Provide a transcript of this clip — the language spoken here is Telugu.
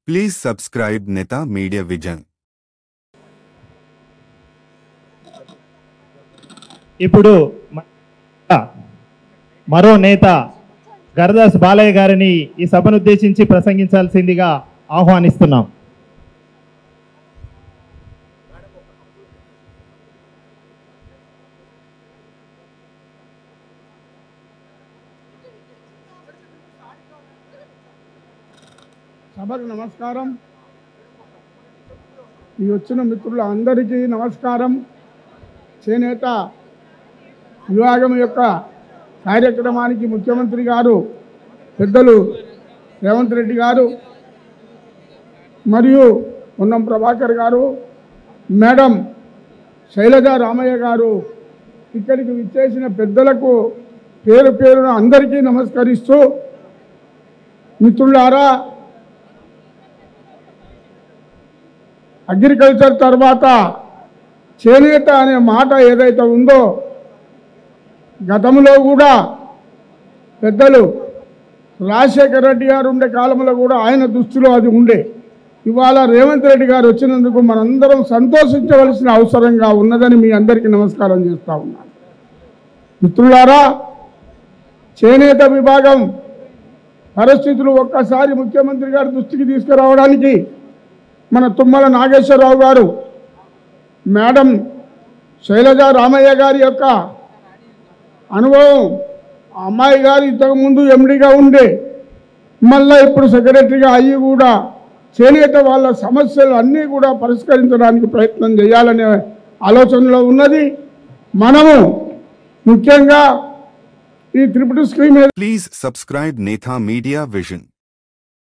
Please subscribe Neta Media Vision. ఇప్పుడు మ- మరో నేత గరదాస్ బాలయ్య గారిని ఈ సభను ఉద్దేశించి ప్రసంగించాల్సిందిగా ఆహ్వానిస్తున్నాం సభకు నమస్కారం ఈ వచ్చిన మిత్రుల అందరికీ నమస్కారం చేనేత విభాగం యొక్క కార్యక్రమానికి ముఖ్యమంత్రి గారు పెద్దలు రేవంత్ రెడ్డి గారు మరియు పొన్నం ప్రభాకర్ గారు మేడం శైలజ రామయ్య గారు ఇక్కడికి విచ్చేసిన పెద్దలకు పేరు పేరున అందరికీ నమస్కరిస్తూ మిత్రులారా అగ్రికల్చర్ తర్వాత చేనేత అనే మాట ఏదైతే ఉందో గతంలో కూడా పెద్దలు రాజశేఖర రెడ్డి గారు ఉండే కాలంలో కూడా ఆయన దృష్టిలో అది ఉండే ఇవాళ రేవంత్ రెడ్డి గారు వచ్చినందుకు మనందరం సంతోషించవలసిన అవసరంగా ఉన్నదని మీ అందరికీ నమస్కారం చేస్తా ఉన్నాను మిత్రులారా చేనేత విభాగం పరిస్థితులు ఒక్కసారి ముఖ్యమంత్రి గారి దృష్టికి తీసుకురావడానికి మన తుమ్మల నాగేశ్వరరావు గారు మేడం శైలజ రామయ్య గారి యొక్క అనుభవం ఆ అమ్మాయి గారు ఇంతకుముందు ఎండిగా ఉండే మళ్ళీ ఇప్పుడు సెక్రటరీగా అయ్యి కూడా చేనేత వాళ్ళ సమస్యలు అన్నీ కూడా పరిష్కరించడానికి ప్రయత్నం చేయాలనే ఆలోచనలో ఉన్నది మనము ముఖ్యంగా ఈ త్రిపుటి scheme Please subscribe Netha Media Vision.